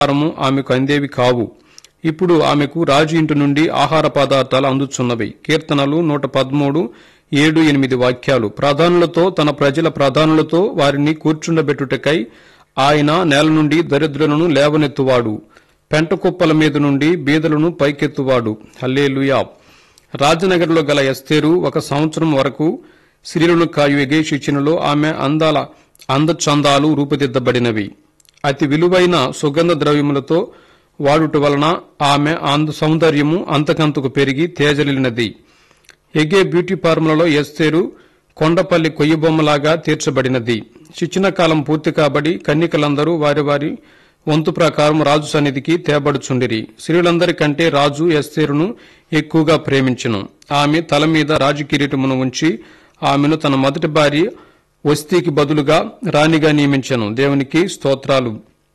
ఆహారము ఆమెకు అందేవి కావు ఇప్పుడు ఆమెకు రాజు ఇంటి నుండి ఆహార పదార్థాలు అందుచున్నవి కీర్తనలు నూట పదమూడు ఏడు ఎనిమిది వాక్యాలు ప్రధానులతో తన ప్రజల ప్రధానులతో వారిని కూర్చుండబెట్టుటకై ఆయన నేల నుండి దరిద్రులను లేవనెత్తువాడు పెంట కుప్పల మీద నుండి బీదలను పైకెత్తువాడు హల్లేలుయా రాజనగర్లో గల ఎస్తేరు ఒక సంవత్సరం వరకు స్త్రీలను కాయు ఎగేషిచ్చినలో ఆమె అందాల అందచందాలు రూపుదిద్దబడినవి అతి విలువైన సుగంధ ద్రవ్యములతో వాడుట వలన ఆమె అంద సౌందర్యము అంతకంతకు పెరిగి తేజలినది ఎగే బ్యూటీ పార్లర్లలో ఎస్తేరు కొండపల్లి కొయ్యబొమ్మలాగా తీర్చబడినది శిక్షణ కాలం పూర్తి కాబడి కన్నికలందరూ వారి వారి వంతు ప్రకారం రాజు సన్నిధికి తేబడుచుండిరి స్త్రీలందరికంటే రాజు ఎస్తేరును ఎక్కువగా ప్రేమించెను ఆమె తల మీద రాజు కిరీటమును ఉంచి ఆమెను తన మొదటి భార్య వస్తీకి బదులుగా రాణిగా నియమించెను దేవునికి స్తోత్రాలు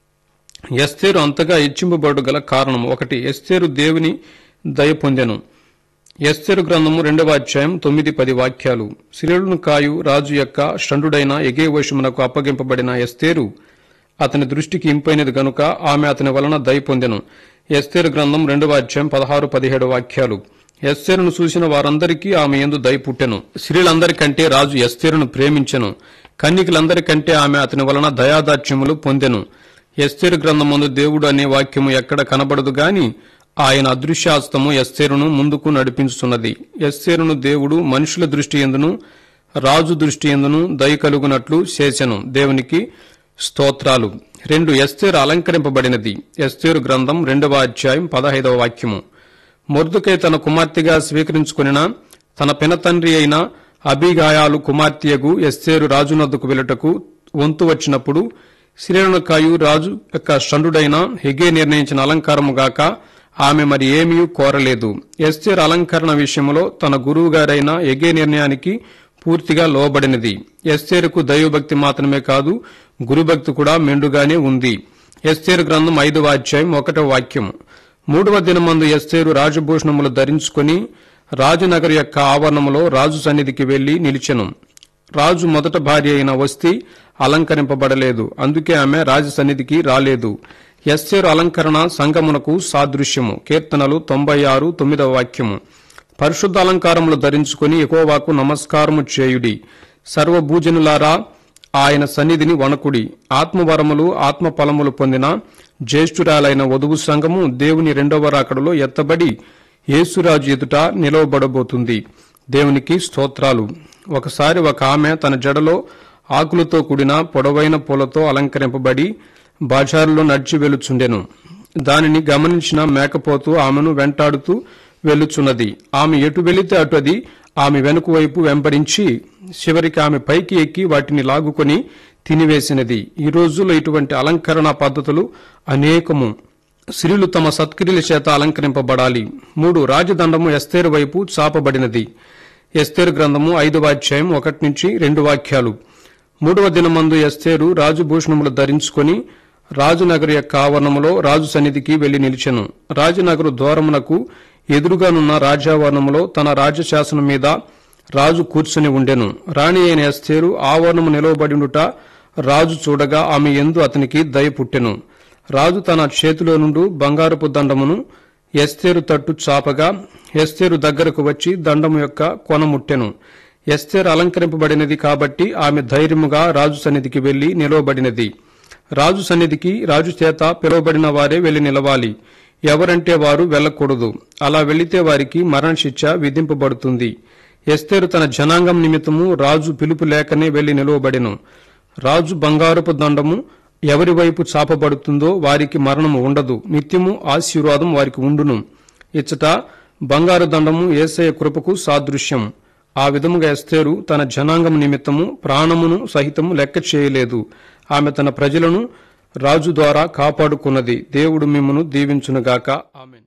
ఎస్తేరు అంతగా హెచ్చింపబడు గల కారణం ఒకటి ఎస్తేరు దేవుని దయ పొందెను ఎస్తేరు గ్రంథము రెండవ అధ్యాయం తొమ్మిది పది వాక్యాలు శిలులను కాయు రాజు యొక్క షండుడైన ఎగే వశమునకు అప్పగింపబడిన ఎస్తేరు అతని దృష్టికి ఇంపైనది గనుక ఆమె అతని వలన దయ పొందెను ఎస్తేరు గ్రంథం రెండవ అధ్యాయం పదహారు పదిహేడు వాక్యాలు ఎస్తేరును చూసిన వారందరికీ ఆమె ఎందు దయ పుట్టెను స్త్రీలందరికంటే రాజు ఎస్తేరును ప్రేమించెను కన్నికలందరికంటే ఆమె అతని వలన దయాదాక్ష్యములు పొందెను ఎస్తేరు గ్రంథమందు దేవుడు అనే వాక్యము ఎక్కడ కనబడదు గాని ఆయన అదృశ్యాస్తము ఎస్తేరును ముందుకు నడిపించుతున్నది ఎస్తేరును దేవుడు మనుషుల దృష్టి ఎందును రాజు దృష్టి ఎందును దయ కలుగునట్లు చేసెను దేవునికి స్తోత్రాలు రెండు ఎస్తేరు అలంకరింపబడినది ఎస్తేరు గ్రంథం రెండవ అధ్యాయం పదహైదవ వాక్యము మొర్దుకై తన కుమార్తెగా స్వీకరించుకొనిన తన పినతండ్రి అయిన అభిగాయాలు కుమార్తెయగు ఎస్తేరు రాజునద్దుకు వెలుటకు వంతు వచ్చినప్పుడు శ్రీరణకాయు రాజు యొక్క షండుడైన హెగే నిర్ణయించిన అలంకారము గాక ఆమె మరి ఏమీ కోరలేదు ఎస్తేర్ అలంకరణ విషయంలో తన గురువు గారైన ఎగే నిర్ణయానికి పూర్తిగా లోబడినది ఎస్తేరుకు దైవభక్తి మాత్రమే కాదు గురుభక్తి కూడా మెండుగానే ఉంది ఎస్తేరు గ్రంథం ఐదవ అధ్యాయం ఒకటవ వాక్యం మూడవ దినమందు ఎస్తేరు రాజభూషణములు ధరించుకొని రాజనగర్ యొక్క ఆవరణములో రాజు సన్నిధికి వెళ్లి నిలిచెను రాజు మొదట భార్య అయిన వస్తి అలంకరింపబడలేదు అందుకే ఆమె రాజ సన్నిధికి రాలేదు ఎస్సేరు అలంకరణ సంగమునకు సాదృశ్యము కీర్తనలు తొంభై ఆరు తొమ్మిదవ వాక్యము పరిశుద్ధ అలంకారములు ధరించుకుని ఎకోవాకు నమస్కారము చేయుడి సర్వభూజనులారా ఆయన సన్నిధిని వణకుడి ఆత్మవరములు ఆత్మ ఫలములు పొందిన జ్యేష్ఠురాలైన వధువు సంఘము దేవుని రెండవ రాకడలో ఎత్తబడి యేసురాజు ఎదుట నిలవబడబోతుంది దేవునికి స్తోత్రాలు ఒకసారి ఒక ఆమె తన జడలో ఆకులతో కూడిన పొడవైన పూలతో అలంకరింపబడి బాజారులో నడిచి వెలుచుండెను దానిని గమనించిన మేకపోతు ఆమెను వెంటాడుతూ వెళ్లుచున్నది ఆమె ఎటు వెళితే అటు అది ఆమె వెనుక వైపు వెంబడించి చివరికి ఆమె పైకి ఎక్కి వాటిని లాగుకొని తినివేసినది ఈ రోజుల్లో ఇటువంటి అలంకరణ పద్ధతులు అనేకము స్త్రీలు తమ సత్క్రియల చేత అలంకరింపబడాలి మూడు రాజదండము ఎస్తేరు వైపు చాపబడినది ఎస్తేరు గ్రంథము ఐదవ అధ్యాయం ఒకటి నుంచి రెండు వాక్యాలు మూడవ దినమందు ఎస్తేరు రాజభూషణములు ధరించుకొని రాజునగరు యొక్క ఆవరణములో రాజు సన్నిధికి వెళ్లి నిలిచెను రాజనగరు ద్వారమునకు ఎదురుగానున్న రాజావరణములో తన రాజశాసనం మీద రాజు కూర్చుని ఉండెను రాణి అయిన ఎస్తేరు ఆవరణము నిలవబడినుట రాజు చూడగా ఆమె ఎందు అతనికి దయ పుట్టెను రాజు తన చేతిలో నుండి బంగారపు దండమును ఎస్తేరు తట్టు చాపగా ఎస్తేరు దగ్గరకు వచ్చి దండము యొక్క కొన ముట్టెను ఎస్తేరు అలంకరింపబడినది కాబట్టి ఆమె ధైర్యముగా రాజు సన్నిధికి వెళ్లి నిలవబడినది రాజు సన్నిధికి రాజు చేత పిలువబడిన వారే వెళ్లి నిలవాలి ఎవరంటే వారు వెళ్లకూడదు అలా వెళ్లితే వారికి మరణశిక్ష విధింపబడుతుంది ఎస్తేరు తన జనాంగం నిమిత్తము రాజు పిలుపు లేకనే వెళ్లి నిలువబడెను రాజు బంగారపు దండము ఎవరి వైపు చాపబడుతుందో వారికి మరణము ఉండదు నిత్యము ఆశీర్వాదం వారికి ఉండును ఇచ్చట బంగారు దండము ఏసయ కృపకు సాదృశ్యం ఆ విధముగా ఎస్తేరు తన జనాంగం నిమిత్తము ప్రాణమును సహితము లెక్క చేయలేదు ఆమె తన ప్రజలను రాజు ద్వారా కాపాడుకున్నది దేవుడు మిమ్మను దీవించునుగాక ఆమెన్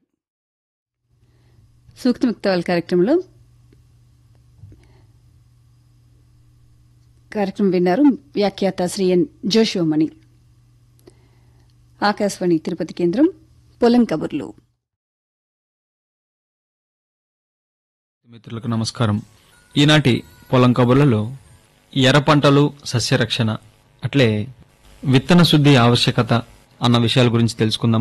సూక్తిముక్తవాల కార్యక్రమంలో కార్యక్రమం విన్నారు వ్యాఖ్యాత శ్రీ ఎన్ జోషివమణి ఆకాశవాణి తిరుపతి కేంద్రం పొలం కబుర్లు మిత్రులకు నమస్కారం ఈనాటి పొలం కబుర్లలో ఎర్ర పంటలు సస్యరక్షణ అట్లే విత్తన శుద్ధి ఆవశ్యకత అన్న విషయాల గురించి తెలుసుకుందాం